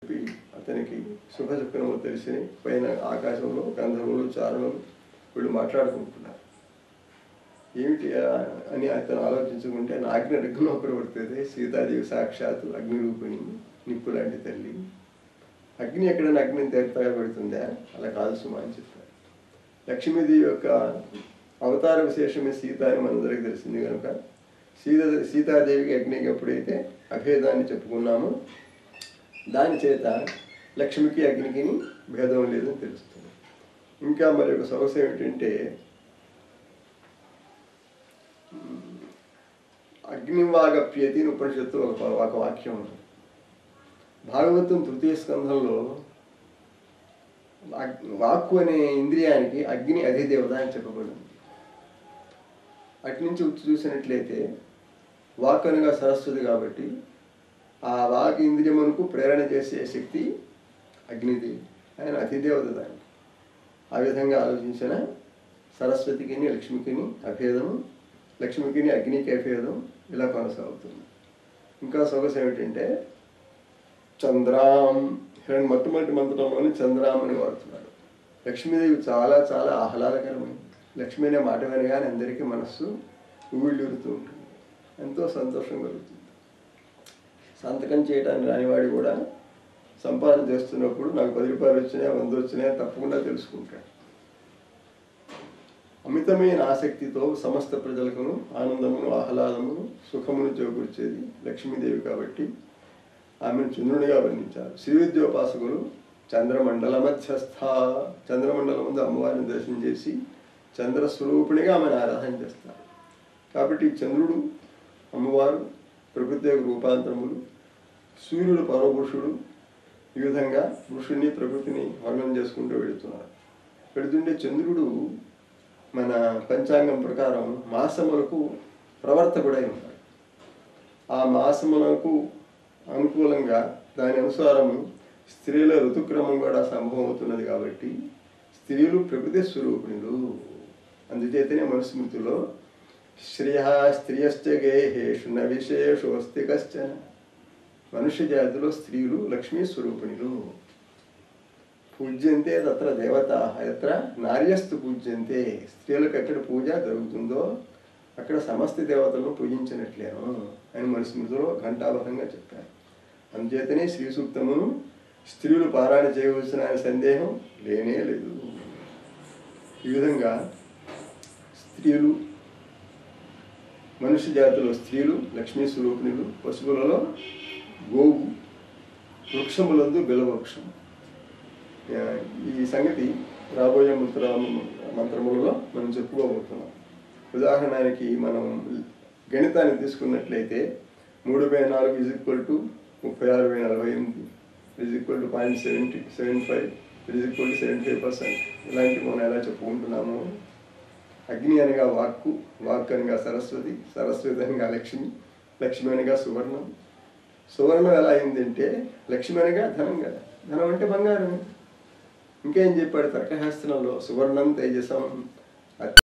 చెప్పి అతనికి శుభశకునము తెలిసి పైన ఆకాశంలో గంధర్వులు చారణులు వీళ్ళు మాట్లాడుకుంటున్నారు ఏమిటి ఆ- అని అతను ఆలోచించుకుంటే నా అగ్ని రిగ్గులో ప్రవర్తితే సీతాదేవి సాక్షాత్తు అగ్ని రూపిణి నిప్పు లాంటి తల్లి అగ్ని ఎక్కడైనా అగ్నిని తీర్థగా పెడుతుందా అలా కాదు సుమా అని చెప్పారు లక్ష్మీదేవి యొక్క అవతార విశేషమే సీత అని మనందరికీ తెలిసింది కనుక సీత సీతాదేవికి అగ్నికి ఎప్పుడైతే అభేదాన్ని చెప్పుకున్నామో దాని చేత లక్ష్మికి అగ్నికి భేదం లేదని తెలుస్తుంది ఇంకా మరి ఒక సమస్య ఏమిటంటే అగ్నివాగప్యతి అని ఉపనిషత్తు ఒక ఒక వాక్యం ఉంది భాగవతం తృతీయ స్కంధంలో అగ్- వాక్కు అనే ఇంద్రియానికి అగ్ని అధిదేవత అని చెప్పబడింది అటు నుంచి ఉచ్చు చూసినట్లయితే వాక్ అనగా సరస్వతి కాబట్టి ఆ వాక్ ఇంద్రియమునకు ప్రేరణ చేసే శక్తి అగ్నిదేవి ఆయన అధిదేవత దానికి ఆ విధంగా ఆలోచించిన సరస్వతికి లక్ష్మికి అభేదము లక్ష్మికి అగ్నికి అభేదం ఇలా కొనసాగుతుంది ఇంకా సొగసు ఏమిటంటే చంద్రాం హిరణ్ మొట్టమొదటి మంత్రంలోని చంద్రాం అని వాడుతున్నాడు లక్ష్మీదేవి చాలా చాలా ఆహ్లాదకరమైనది లక్ష్మి అనే మాట వినగానే అందరికీ మనస్సు ఉవ్విళ్ళూరుతూ ఉంటుంది ఎంతో సంతోషం కలుగుతుంది సంతకం చేయడానికి రానివాడు కూడా సంపాదన చేస్తున్నప్పుడు నాకు పది రూపాయలు వచ్చినాయా వంద వచ్చినాయా తప్పకుండా తెలుసుకుంటాడు అమితమైన ఆసక్తితో సమస్త ప్రజలకును ఆనందమును ఆహ్లాదమును సుఖమును చేకూర్చేది లక్ష్మీదేవి కాబట్టి ఆమెను చంద్రునిగా వర్ణించారు శ్రీ విద్యోపాసకులు చంద్రమండల మధ్యస్థ చంద్రమండలం ముందు అమ్మవారిని దర్శనం చేసి చంద్ర స్వరూపిణిగా ఆమెను ఆరాధన చేస్తారు కాబట్టి చంద్రుడు అమ్మవారు ప్రకృతి యొక్క రూపాంతరములు సూర్యుడు పరమపురుషుడు ఈ విధంగా పురుషుణ్ణి ప్రకృతిని వర్ణన చేసుకుంటూ వెళుతున్నారు వెళుతుంటే చంద్రుడు మన పంచాంగం ప్రకారం మాసములకు ప్రవర్తకుడై ఉన్నాడు ఆ మాసములకు అనుకూలంగా దాని అనుసారము స్త్రీల ఋతుక్రమం కూడా సంభవం అవుతున్నది కాబట్టి స్త్రీలు ప్రకృతి స్వరూపిణులు అందుచేతనే మనుస్మృతిలో శ్రియ స్త్రియశ్చ గేహేషు న విశేషోస్తి కశ్చన మనుష్య జాతిలో స్త్రీలు లక్ష్మీ స్వరూపిణులు పూజ్యంతే తత్ర దేవత ఎత్ర నార్యస్తు పూజ్యంతే స్త్రీలకు ఎక్కడ పూజ జరుగుతుందో అక్కడ సమస్త దేవతలను పూజించినట్లేను అని మనుస్మృతిలో ఘంటాబద్ధంగా చెప్పారు అందుచేతనే శ్రీ సూక్తమును స్త్రీలు పారాయణ చేయవలసిన అనే సందేహం లేనే లేదు ఈ విధంగా స్త్రీలు మనుష్య జాతిలో స్త్రీలు లక్ష్మీ స్వరూపిణులు పశువులలో గోవు వృక్షములందు బిలవృక్షం ఆ, ఈ సంగతి రాబోయే మంత్ర మంత్రములలో మనం చెప్పుకోబోతున్నాం ఉదాహరణకి మనం గణితాన్ని తీసుకున్నట్లయితే మూడు బై నాలుగు ఇజ్ ఈక్వల్ టు ముప్పై ఆరు బై నలభై ఎనిమిది is equal to point seventy seven five is equal to seventy five percent ఇలాంటివి మనం ఎలా చెప్పుకుంటున్నాము అగ్ని అనగా వాక్కు వాక్ అనగా సరస్వతి సరస్వతి అనగా లక్ష్మి లక్ష్మి అనగా సువర్ణం సువర్ణం ఎలా అయిందంటే లక్ష్మి అనగా ధనం కదా ధనం అంటే బంగారం ఇంకేం చెప్పాడు తర్కశాస్త్రంలో సువర్ణం తేజసం